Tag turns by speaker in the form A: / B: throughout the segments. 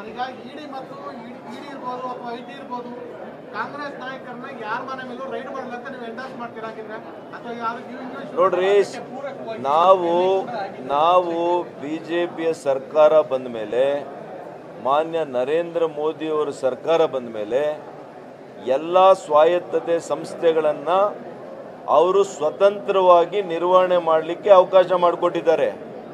A: sir, ಈಗ ಇಡಿ ಮತ್ತು ಇಡಿ ಇರ್ಬೋದು ಅಥವಾ ಐ ಟಿ ಇರ್ಬೋದು ಕಾಂಗ್ರೆಸ್ ನಾಯಕರನ್ನ ಯಾರ ಮನೆ ಮೇಲೂ ರೈಡ್ ಮಾಡಲ್ಲ ಅಂತ ನೀವು ಎಂಡರ್ಸ್ ಮಾಡ್ತೀರಾ ಹಾಗಿದ್ರೆ ಅಥವಾ ಯಾರು ನೀವು
B: ನೋಡ್ರಿ ನಾವು ನಾವು ಬಿ ಜೆ ಪಿಯ ಸರ್ಕಾರ ಬಂದ ಮೇಲೆ ಮಾನ್ಯ ನರೇಂದ್ರ ಮೋದಿಯವರ ಸರ್ಕಾರ ಬಂದ ಮೇಲೆ ಎಲ್ಲ ಸ್ವಾಯತ್ತತೆ ಸಂಸ್ಥೆಗಳನ್ನು ಅವರು ಸ್ವತಂತ್ರವಾಗಿ ನಿರ್ವಹಣೆ ಮಾಡಲಿಕ್ಕೆ ಅವಕಾಶ ಮಾಡಿಕೊಟ್ಟಿದ್ದಾರೆ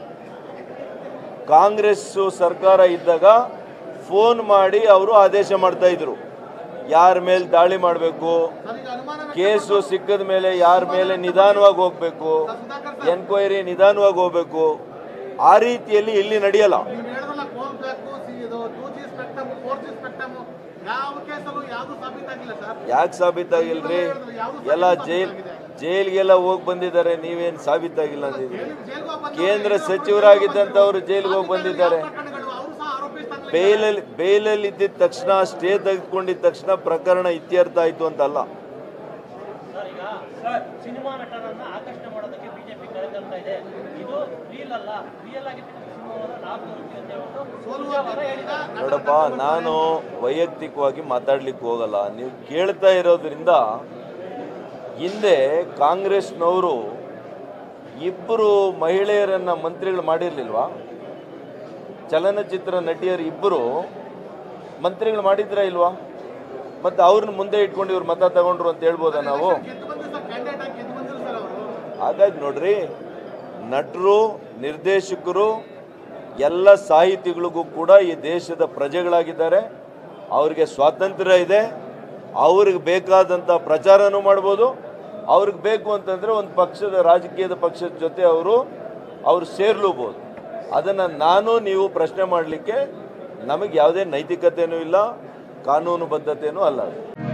B: ಕಾಂಗ್ರೆಸ್ ಸರ್ಕಾರ ಇದ್ದಾಗ ಫೋನ್ ಮಾಡಿ ಅವರು ಆದೇಶ ಮಾಡ್ತಾ ಇದ್ರು ಯಾರ ಮೇಲೆ ದಾಳಿ ಮಾಡಬೇಕು
A: ಸರ್, ಈಗ ಅನುಮಾನ
B: ಕೇಸು ಸಿಕ್ಕದ ಮೇಲೆ ಯಾರ ಮೇಲೆ ನಿಧಾನವಾಗಿ ಹೋಗ್ಬೇಕು
A: ಸುಧಾಕರ್
B: ಎನ್ಕ್ವೈರಿ ನಿಧಾನವಾಗಿ ಹೋಗ್ಬೇಕು ಆ ರೀತಿಯಲ್ಲಿ ಇಲ್ಲಿ ನಡೆಯಲ್ಲ
A: ನೀವು ಹೇಳಿದ್ರಲ್ಲ ಫೋನ್ ಬೇಕು ಸಿ- ಇದು two G spectrum four G spectrum ಯಾವ ಕೇಸಲ್ಲೂ ಯಾವುದು ಸಾಬೀತಾಗಿಲ್ಲ ಸರ್
B: ಯಾಕೆ ಸಾಬೀತಾಗಿಲ್ರಿ ಎಲ್ಲ ಜೈಲ್ ಜೈಲ್ಗೆಲ್ಲ ಹೋಗಿ ಬಂದಿದ್ದಾರೆ ನೀವೇನು ಸಾಬೀತಾಗಿಲ್ಲ ಅಂದಿದ್ರಿ
A: ಜೈಲ್ಗೆ ಹೋಗ್ ಬಂದವ್ರು
B: ಕೇಂದ್ರ
A: ಏನು
B: ಸಚಿವರಾಗಿದ್ದಂಥವ್ರು ಜೈಲಿಗೆ ಹೋಗಿ ಬಂದಿದ್ದಾರೆ
A: ಪ್ರಕರಣಗಳು ಅವರು ಸಹ ಆರೋಪಿಸ್ತಾರೆ
B: ಬೇಲಲ್ಲಿ ಬೇಲಲ್ಲಿ ಇದ್ದಿದ ತಕ್ಷಣ ಸ್ಟೇ ತೆಗೆದುಕೊಂಡಿದ್ದ ತಕ್ಷಣ ಪ್ರಕರಣ ಇತ್ಯರ್ಥ ಆಯ್ತು ಅಂತ ಅಲ್ಲ
C: ಸರ್ ಈಗ ಸರ್ ಸಿನಿಮಾ ನಟರನ್ನ ಆಕರ್ಷಣೆ ಮಾಡೋದಕ್ಕೆ ಬಿಜೆಪಿ ಕರೆತರ್ತಾ ಇದೆ ಇದು ರೀಲ್ ಅಲ್ಲ ರಿಯಲ್ ಆಗಿರ್ತಕ್ಕಂಥ ಸಿನಿಮಾವನ್ನ ನಾವು ತೋರಿಸ್ತೀವಿ ಅಂತ ಹೇಳ್ಬಿಟ್ಟು
A: ಸೋಲುವ
C: ಅವರ ಹೇಳಿದ್ದಾರೆ
B: ನೋಡಪ್ಪ ನಾನು ವೈಯಕ್ತಿಕವಾಗಿ ಮಾತಾಡ್ಲಿಕ್ಕೆ ಹೋಗಲ್ಲ ನೀವು ಕೇಳ್ತಾ ಇರೋದ್ರಿಂದ ಹಿಂದೆ ಕಾಂಗ್ರೆಸ್ನವರು ಇಬ್ಬರು ಮಹಿಳೆಯರನ್ನ ಮಂತ್ರಿಗಳು ಮಾಡಿರ್ಲಿಲ್ವಾ ಚಲನಚಿತ್ರ ನಟಿಯರು ಇಬ್ಬರು ಮಂತ್ರಿಗಳು ಮಾಡಿದ್ರ ಇಲ್ವಾ ಮತ್ತೆ ಅವ್ರನ್ನ ಮುಂದೆ ಇಟ್ಕೊಂಡು ಇವ್ರು ಮತ ತಗೊಂಡ್ರು ಅಂತ ಹೇಳ್ಬೋದಾ ನಾವು
A: ಗೆದ್ದು ಬಂದ್ರೆ ಸರ್ ಕ್ಯಾಂಡಿಡೇಟ್ ಆಗಿ ಗೆದ್ದು ಬಂದಿರು ಸರ್ ಅವರು
B: ಹಾಗಾಗಿ ನೋಡ್ರಿ ನಟರು ನಿರ್ದೇಶಕರು ಎಲ್ಲ ಸಾಹಿತಿಗಳಿಗೂ ಕೂಡ ಈ ದೇಶದ ಪ್ರಜೆಗಳಾಗಿದ್ದಾರೆ ಅವ್ರಿಗೆ ಸ್ವಾತಂತ್ರ್ಯ ಇದೆ ಅವ್ರಿಗೆ ಬೇಕಾದಂಥ ಪ್ರಚಾರನೂ ಮಾಡ್ಬೋದು ಅವ್ರಿಗೆ ಬೇಕು ಅಂತಂದರೆ ಒಂದು ಪಕ್ಷದ ರಾಜಕೀಯದ ಪಕ್ಷದ ಜೊತೆ ಅವರು ಅವರು ಸೇರ್ಲೂಬೋದು ಅದನ್ನು ನಾನು ನೀವು ಪ್ರಶ್ನೆ ಮಾಡಲಿಕ್ಕೆ ನಮಗೆ ಯಾವುದೇ ನೈತಿಕತೆಯೂ ಇಲ್ಲ ಕಾನೂನು ಬದ್ಧತೆಯೂ ಅಲ್ಲ ಅದು